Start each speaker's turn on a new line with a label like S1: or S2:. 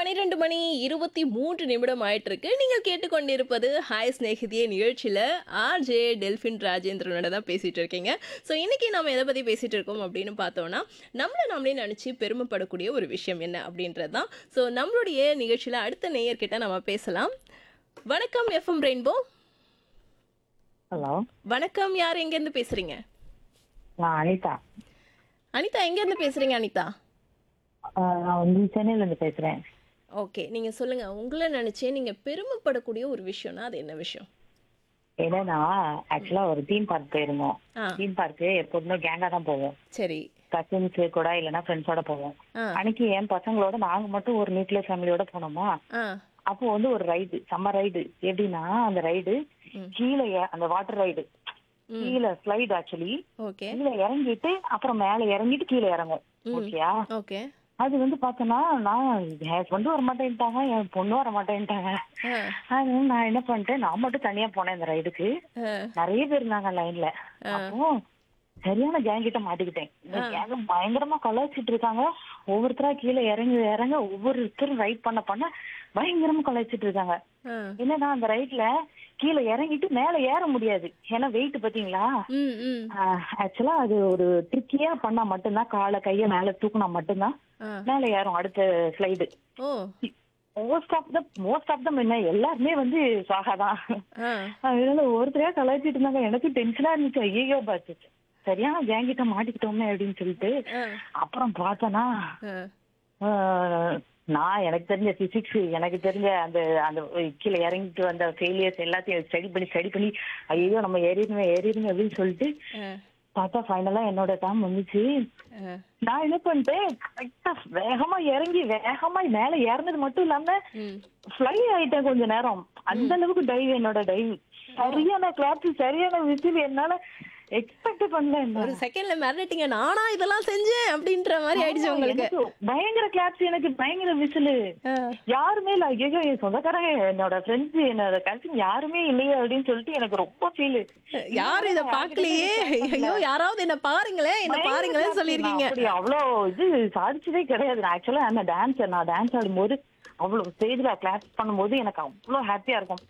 S1: பன்னிரெண்டு மணி இருபத்தி மூன்று நிமிடம் ஆயிட்டு இருக்கு நீங்கள் கேட்டுக்கொண்டிருப்பது ஹாய் ஸ்நேகிதியே நிகழ்ச்சியில் ஆர்ஜே டெல்ஃபின் ராஜேந்திரனோட தான் பேசிட்டு இருக்கீங்க ஸோ இன்னைக்கு நம்ம எதை பற்றி பேசிட்டு இருக்கோம் அப்படின்னு பார்த்தோம்னா நம்மளை நம்மளே நினச்சி பெருமைப்படக்கூடிய ஒரு விஷயம் என்ன அப்படின்றது தான் ஸோ நம்மளுடைய நிகழ்ச்சியில் அடுத்த நேயர்கிட்ட நம்ம பேசலாம் வணக்கம் எஃப்எம் ரெயின்போ
S2: ஹலோ
S1: வணக்கம் யார் எங்கேருந்து பேசுறீங்க
S2: நான் அனிதா
S1: அனிதா எங்கேருந்து பேசுறீங்க அனிதா
S2: ஆஹ் நான் வந்து சென்னையில இருந்து பேசுறேன்
S1: ஓகே நீங்கள் சொல்லுங்கள் உங்களை நினச்சே நீங்கள் பெருமைப்படக்கூடிய ஒரு விஷயம்னா அது என்ன விஷயம்
S2: என்னன்னா ஆக்சுவலா ஒரு தீம் பார்க் போயிருந்தோம்
S1: ஆ
S2: தீம் பார்க்கு எப்போதுமே கேங்கா தான் போவோம்
S1: சரி
S2: கசின்ஸ் கூட இல்லைன்னா ஃப்ரெண்ட்ஸோட போவோம்
S1: ஆ
S2: அன்னைக்கு என் பசங்களோட நாங்க மட்டும் ஒரு நியூக்ளியர் ஃபேமிலியோட போனோமா
S1: ஆ
S2: அப்போ வந்து ஒரு ரைடு செம்ம ரைடு எப்படின்னா அந்த ரைடு
S1: ம்.
S2: கீழே இற- அந்த வாட்டர் ரைடு
S1: ம்.
S2: கீழே ஸ்லைடு ஆக்சுவலி
S1: ஓகே
S2: கீழே இறங்கிட்டு அப்புறம் மேல இறங்கிட்டு கீழே இறங்கும்
S1: ம்.
S2: ஓகேயா
S1: ஓகே
S2: அது வந்து பார்த்தோன்னா நான் என் ஹஸ்பண்டும் வர மாட்டேன்ட்டாங்க என் பொண்ணும் வர மாட்டேன்ட்டாங்க
S1: ஆ
S2: அது நான் என்ன பண்ணிட்டேன் நான் மட்டும் தனியா போனேன் இந்த ரைடுக்கு
S1: ஆ
S2: நிறைய பேர் இருந்தாங்க லைன்ல அப்போ சரியான கேங் கிட்ட மாட்டிக்கிட்டேன் இந்த கேங் பயங்கரமா கலாய்ச்சிட்டு இருக்காங்க ஒவ்வொருத்தரா கீழே இறங்கி இறங்க ஒவ்வொருத்தரும் ரைட் பண்ண பண்ண பயங்கரமா கலாய்ச்சிட்டு இருக்காங்க
S1: ஆ
S2: என்னன்னா அந்த ரைட்ல கீழே இறங்கிட்டு மேல ஏற முடியாது ஏன்னா வெயிட் பாத்தீங்களா
S1: ம் ம்
S2: ஆக்சுவலா அது ஒரு ட்ரிக்கியா பண்ணா மட்டும்தான் காலை கைய மேல தூக்குனா மட்டும்தான்
S1: ஆ
S2: மேல ஏறும் அடுத்த slide
S1: oh
S2: most of the most of the என்ன எல்லாருமே வந்து சாகாதான்
S1: ஆ
S2: அதனால ஒருத்தரையா கலாய்ச்சிட்டு இருந்தாங்க எனக்கு டென்ஷனா இருந்துச்சு ஐயோ பாத்து சரியான கேங்கிட்ட மாட்டிக்கிட்டோமே அப்படின்னு சொல்லிட்டு
S1: ஆ
S2: அப்புறம் பார்த்தனா
S1: ஆ
S2: நான் எனக்கு தெரிஞ்ச பிசிக்ஸ் எனக்கு தெரிஞ்ச அந்த அந்த கீழே இறங்கிட்டு வந்த ஃபெயிலியர்ஸ் எல்லாத்தையும் ஸ்டடி பண்ணி ஸ்டடி பண்ணி ஐயோ நம்ம ஏறிடுமே ஏறிடுமே அப்படின்னு சொல்லிட்டு
S1: ஆ
S2: பார்த்தா ஃபைனலா என்னோட டைம் வந்துச்சு
S1: ஆ
S2: நான் என்ன பண்ணிட்டேன் கரெக்டா வேகமா இறங்கி வேகமா மேல ஏறினது மட்டும் இல்லாம
S1: ம்
S2: ஃப்ளை ஆயிட்டேன் கொஞ்ச நேரம் அந்த அளவுக்கு டைவ் என்னோட டைவ் சரியான கிளாஸ் சரியான விசில் என்னால எக்ஸ்பெக்ட் பண்ணல என்ன.
S1: ஒரு செகண்ட்ல மிரட்டிங்க நானா இதெல்லாம் செஞ்சேன் அப்படின்ற மாதிரி ஆயிடுச்சு உங்களுக்கு
S2: எனக்கு பயங்கர கிளாப்ஸ் எனக்கு பயங்கர விசிலு
S1: ஆ
S2: யாருமே இல்ல ஐயோ என் சொந்தக்காரங்க என்னோட ஃப்ரெண்ட்ஸ் என்னோட கசின் யாருமே இல்லையே அப்படின்னு சொல்லிட்டு எனக்கு ரொம்ப ஃபீல்
S1: யாரும் இத பார்க்கலையே ஐயோ யாராவது என்ன பாருங்களேன் என்ன பாருங்களேன்னு சொல்லியிருக்கீங்க
S2: அப்படி அவ்வளோ இது சாதிச்சதே கிடையாது நான் ஆக்சுவலா அந்த டான்ஸர் நான் டான்ஸ் ஆடும்போது அவ்வளவு ஸ்டேஜ்ல கிளாஸ் பண்ணும்போது எனக்கு அவ்வளோ ஹாப்பியா இருக்கும்